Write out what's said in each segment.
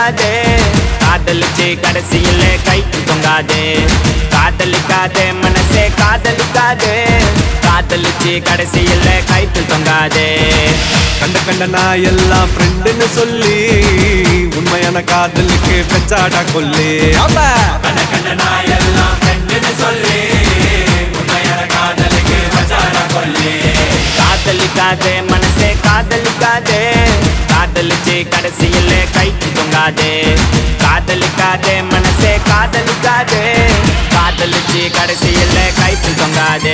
காதலிக்காதே காதலிச்சு கடைசியில கைக்கு தொங்காதே காதலிக்காதே மனசே காதலிக்காதே காதலிச்சு கடைசியில கைக்கு தொங்காதே கண்ட கண்ட நான் எல்லாம் ஃப்ரெண்டுன்னு சொல்லி உண்மையான காதலுக்கு பெச்சாடா கொல்லி ஆமா கண்ட கண்ட நான் எல்லாம் ஃப்ரெண்டுன்னு சொல்லி உண்மையான காதலுக்கு மச்சான கொல்லி காதலிக்காதே மனசே காதலிக்காதே காதலிச்சு கடைசியில கைக்கு தொங்காதே காதலிக்காதே மனசே காதலிக்காதே காதலிச்சு கடைசியில கைக்கு தொங்காதே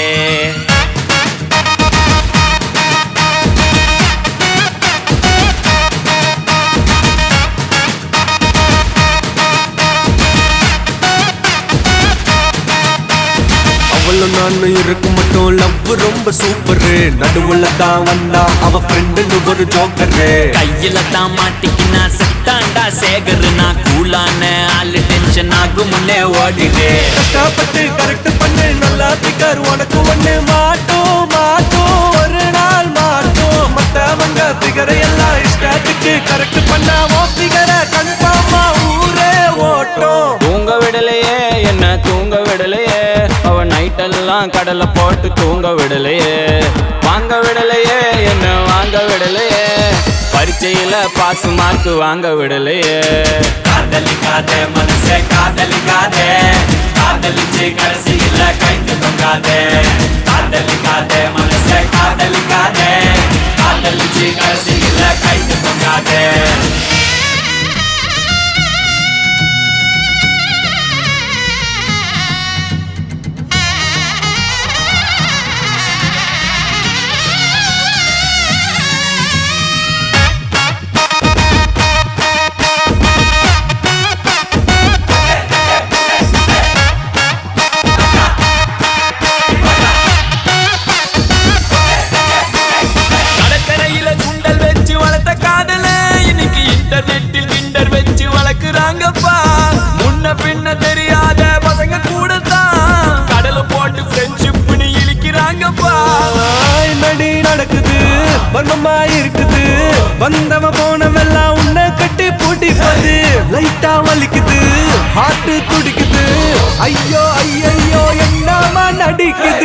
அவளும் நானும் இருக்கும் மட்டும் லவ் ரொம்ப சூப்பரு நடுவுல தான் வந்தா அவ ஃப்ரெண்டுன்னு ஒரு ஜோக்கரு கையில தான் மாட்டிக்கினா செத்தாண்டா சேகர் நான் கூலான ஆளு டென்ஷன் ஆகும் முன்னே ஓடிடு கஷ்டப்பட்டு கரெக்ட் பண்ணு நல்லா பிக்கர் உனக்கு ஒண்ணு மாட்டோம் மாட்டோம் ஒரு நாள் மாட்டோம் மத்தவங்க பிகரை எல்லாம் இஷ்டத்துக்கு கரெக்ட் பண்ணா ஓ பிகரை கன்ஃபார்மா ஊரே ஓட்டும் தூங்க விடலையே என்ன தூங்க விடலையே அவ நைட்டெல்லாம் கடலை போட்டு தூங்க விடலையே வாங்க விடலையே என்ன வாங்க விடலையே பரீட்சையில பாஸ் மார்க் வாங்க விடலையே காதலிக்காதே மனசே காதலிக்காதே காதலிச்சு கடைசியில கைத்து தொங்காதே காதலிக்காதே மனசே காதலிக்காதே காதலிச்சு கடைசியில கைத்து தொங்காதே கடற்கரையில சுண்டல் வச்சு வளர்த்த காதல இன்னைக்கு இன்டர்நெட்டில் கிண்டர் வச்சு வளர்க்குறாங்கப்பா முன்ன பின்ன தெரியாத பசங்க கூட தான் கடலை போட்டு ஃப்ரெண்ட்ஷிப்னு இழிக்கிறாங்கப்பா நடி நடக்குது வர்மமா இருக்குது வந்தவ போனவெல்லாம் உன்னை கட்டி பூட்டி போது லைட்டா வலிக்குது ஹார்ட் துடிக்குது ஐயோ ஐயோ என்னமா நடிக்குது